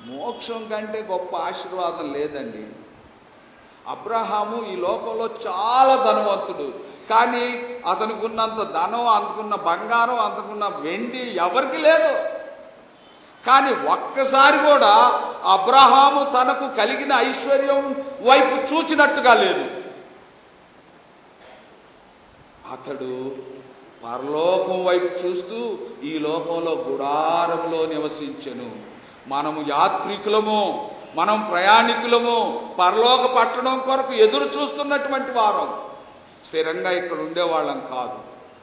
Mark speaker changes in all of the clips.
Speaker 1: మోక్షం కంటే గొప్ప ఆశీర్వాదం లేదండి అబ్రహాము ఈ లోకంలో చాలా ధనవంతుడు కానీ అతనికి ఉన్నంత ధనం అందుకున్న బంగారం అందుకున్న వెండి ఎవరికి లేదు కానీ ఒక్కసారి కూడా అబ్రహాము తనకు కలిగిన ఐశ్వర్యం వైపు చూచినట్టుగా లేదు అతడు పరలోకం వైపు చూస్తూ ఈ లోకంలో గుడారంలో నివసించెను మనము యాత్రికులము మనం ప్రయాణికులము పరలోక పట్టణం కొరకు ఎదురు చూస్తున్నటువంటి వారం స్థిరంగా ఇక్కడ ఉండేవాళ్ళం కాదు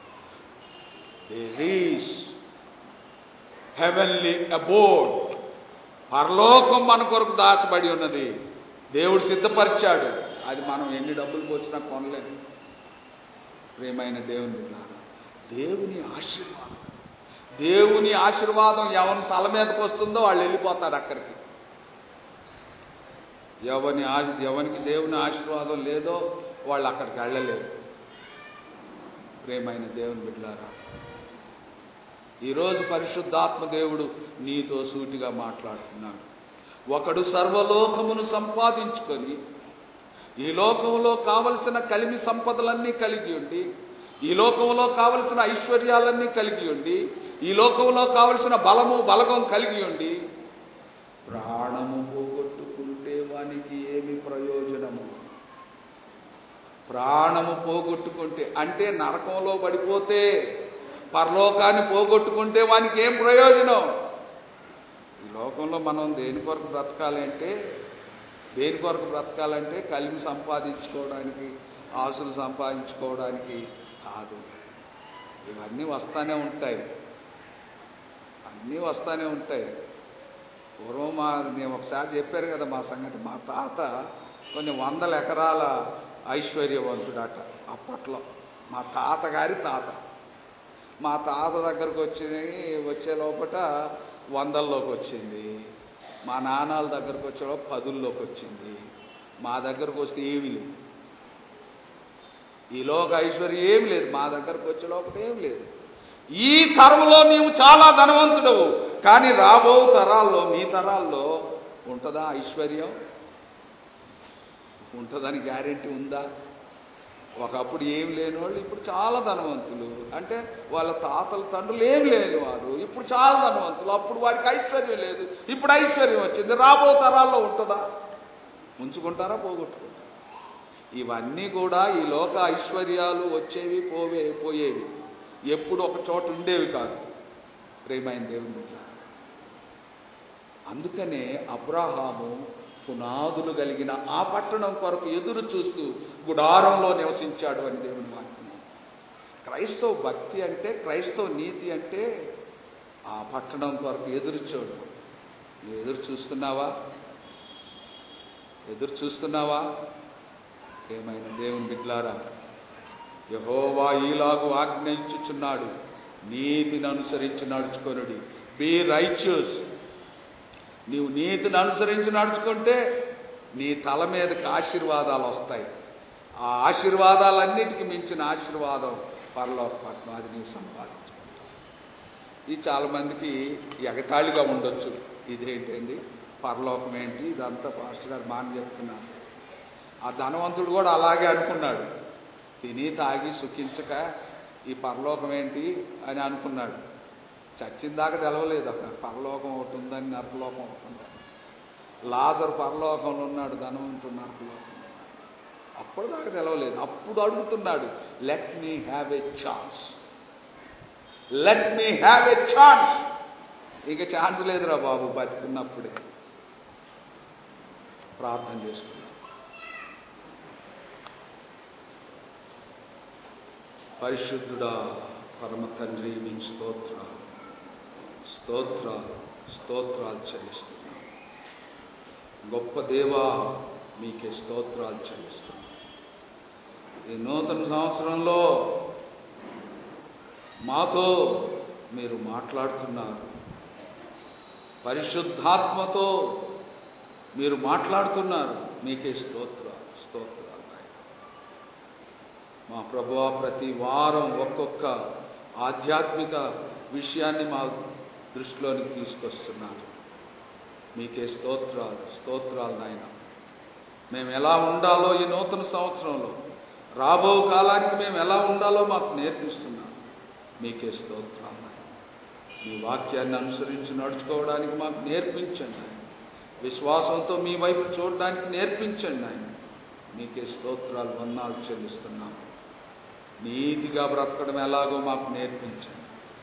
Speaker 1: దేర్ హెవెన్లీ అబోర్డ్ పరలోకం మన కొరకు దాచబడి ఉన్నది దేవుడు సిద్ధపరిచాడు అది మనం ఎన్ని డబ్బులు పోసినా కొనలేము ప్రేమైన దేవుని బిడ్డలారా, దేవుని ఆశీర్వాదం దేవుని ఆశీర్వాదం ఎవరి తల మీదకి వస్తుందో వాళ్ళు వెళ్ళిపోతారు అక్కడికి ఎవని ఆశ ఎవరికి దేవుని ఆశీర్వాదం లేదో వాళ్ళు అక్కడికి వెళ్ళలేరు ప్రేమైన దేవుని బిడ్డలారా ఈరోజు పరిశుద్ధాత్మ దేవుడు నీతో సూటిగా మాట్లాడుతున్నాడు ఒకడు సర్వలోకమును సంపాదించుకొని ఈ లోకంలో కావలసిన కలిమి సంపదలన్నీ కలిగి ఉండి ఈ లోకంలో కావలసిన ఐశ్వర్యాలన్నీ కలిగి ఉండి ఈ లోకంలో కావలసిన బలము బలగం కలిగి ఉండి ప్రాణము పోగొట్టుకుంటే వానికి ఏమి ప్రయోజనము ప్రాణము పోగొట్టుకుంటే అంటే నరకంలో పడిపోతే పరలోకాన్ని పోగొట్టుకుంటే వానికి ఏం ప్రయోజనం ఈ లోకంలో మనం దేని కొరకు బ్రతకాలి అంటే దేని కొరకు బ్రతకాలంటే కలిమి సంపాదించుకోవడానికి ఆశలు సంపాదించుకోవడానికి కాదు ఇవన్నీ వస్తానే ఉంటాయి అన్నీ వస్తానే ఉంటాయి పూర్వం మా నేను ఒకసారి చెప్పారు కదా మా సంగతి మా తాత కొన్ని వందల ఎకరాల ఐశ్వర్యవంతుడట అప్పట్లో మా తాతగారి తాత మా తాత దగ్గరకు వచ్చి వచ్చే లోపట వందల్లోకి వచ్చింది మా నాన్నల దగ్గరకు వచ్చే పదుల్లోకి వచ్చింది మా దగ్గరకు వస్తే ఏమీ లేదు ఈ లోక ఐశ్వర్యం ఏమి లేదు మా దగ్గరకు వచ్చే లోపల ఏమి లేదు ఈ తరంలో నీవు చాలా ధనవంతుడవు కానీ రాబో తరాల్లో మీ తరాల్లో ఉంటుందా ఐశ్వర్యం ఉంటుందని గ్యారెంటీ ఉందా ఒకప్పుడు ఏం లేని వాళ్ళు ఇప్పుడు చాలా ధనవంతులు అంటే వాళ్ళ తాతల తండ్రులు ఏం లేని వారు ఇప్పుడు చాలా ధనవంతులు అప్పుడు వాడికి ఐశ్వర్యం లేదు ఇప్పుడు ఐశ్వర్యం వచ్చింది రాబో తరాల్లో ఉంటుందా ఉంచుకుంటారా పోగొట్టుకుంటారా ఇవన్నీ కూడా ఈ లోక ఐశ్వర్యాలు వచ్చేవి పోవే పోయేవి ఎప్పుడు ఒక చోట ఉండేవి కాదు ప్రేమైన దేవుని బిడ్డ అందుకనే అబ్రాహాము పునాదులు కలిగిన ఆ పట్టణం కొరకు ఎదురు చూస్తూ గుడారంలో నివసించాడు అని దేవుని వాక్యం క్రైస్తవ భక్తి అంటే క్రైస్తవ నీతి అంటే ఆ పట్టణం కొరకు ఎదురు చూడు నువ్వు ఎదురు చూస్తున్నావా ఎదురు చూస్తున్నావా ఏమైనా దేవుని బిడ్లారా యహోవా ఈలాగు ఆజ్ఞ ఇచ్చుచున్నాడు నీతిని అనుసరించి నడుచుకొనుడి బీ రైచుస్ నీవు నీతిని అనుసరించి నడుచుకుంటే నీ తల మీదకి ఆశీర్వాదాలు వస్తాయి ఆ ఆశీర్వాదాలన్నిటికీ మించిన ఆశీర్వాదం పరలోక పట్నం అది నీవు సంపాదించుకుంటావు ఇది చాలామందికి ఎగతాళిగా ఉండొచ్చు ఇదేంటండి పరలోకం ఏంటి ఇదంతా పాస్టర్ గారు బాగా చెప్తున్నారు ఆ ధనవంతుడు కూడా అలాగే అనుకున్నాడు తిని తాగి సుఖించక ఈ పరలోకం ఏంటి అని అనుకున్నాడు చచ్చిన దాకా తెలవలేదు అక్కడ పరలోకం ఒకటి ఉందని నరకలోకం ఒకటి ఉందని లాజర్ పరలోకంలో ఉన్నాడు ధనవంతుడు నరకలోకం అప్పుడు దాకా తెలవలేదు అప్పుడు అడుగుతున్నాడు let me have a chance let me have a chance ఇక ఛాన్స్ లేదురా బాబు బతికున్నప్పుడే ప్రార్థన చేసుకున్నాం పరిశుద్ధుడా పరమ తండ్రి మీ స్తోత్రాలు స్తోత్రాలు స్తోత్రాలు చెల్లిస్తున్నాం గొప్ప దేవా మీకే స్తోత్రాలు చెల్లిస్తున్నాం ఈ నూతన సంవత్సరంలో మాతో మీరు మాట్లాడుతున్నారు పరిశుద్ధాత్మతో మీరు మాట్లాడుతున్నారు మీకే స్తోత్రాలు స్తోత్రాలు నాయనా. మా ప్రభువా ప్రతి వారం ఒక్కొక్క ఆధ్యాత్మిక విషయాన్ని మా దృష్టిలోనికి తీసుకొస్తున్నారు మీకే స్తోత్రాలు స్తోత్రాలు నాయన మేము ఎలా ఉండాలో ఈ నూతన సంవత్సరంలో రాబో కాలానికి మేము ఎలా ఉండాలో మాకు నేర్పిస్తున్నాం మీకే స్తోత్రాలు నాయన మీ వాక్యాన్ని అనుసరించి నడుచుకోవడానికి మాకు నేర్పించండి ఆయన విశ్వాసంతో మీ వైపు చూడడానికి నేర్పించండి ఆయన మీకే స్తోత్రాలు వందనాలు చెల్లిస్తున్నాం నీతిగా బ్రతకడం ఎలాగో మాకు నేర్పించండి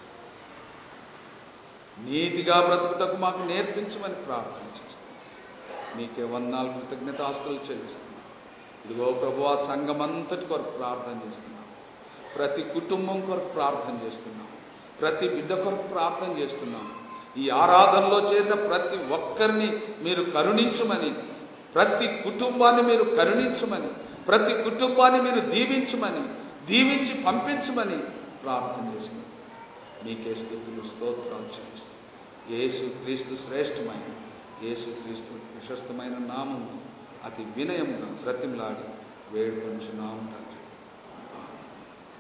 Speaker 1: నీతిగా బ్రతుకుటకు మాకు నేర్పించమని ప్రార్థన చేస్తున్నాం మీకే వందనాలు కృతజ్ఞత ఆస్తులు చెల్లిస్తున్నాం ఇదిగో ప్రభు ఆ సంఘం అంతటి కొరకు ప్రార్థన చేస్తున్నాం ప్రతి కుటుంబం కొరకు ప్రార్థన చేస్తున్నాం ప్రతి బిడ్డ కొరకు ప్రార్థన చేస్తున్నాం ఈ ఆరాధనలో చేరిన ప్రతి ఒక్కరిని మీరు కరుణించమని ప్రతి కుటుంబాన్ని మీరు కరుణించమని ప్రతి కుటుంబాన్ని మీరు దీవించమని దీవించి పంపించమని ప్రార్థన చేస్తున్నాం మీకే స్థుతులు స్తోత్రాలు చెల్లిస్తాం యేసు క్రీస్తు శ్రేష్టమైన యేసు క్రీస్తు ప్రశస్తమైన నామము అతి వినయంగా బ్రతిమలాడి వేడుకొంచున్నాము తండ్రి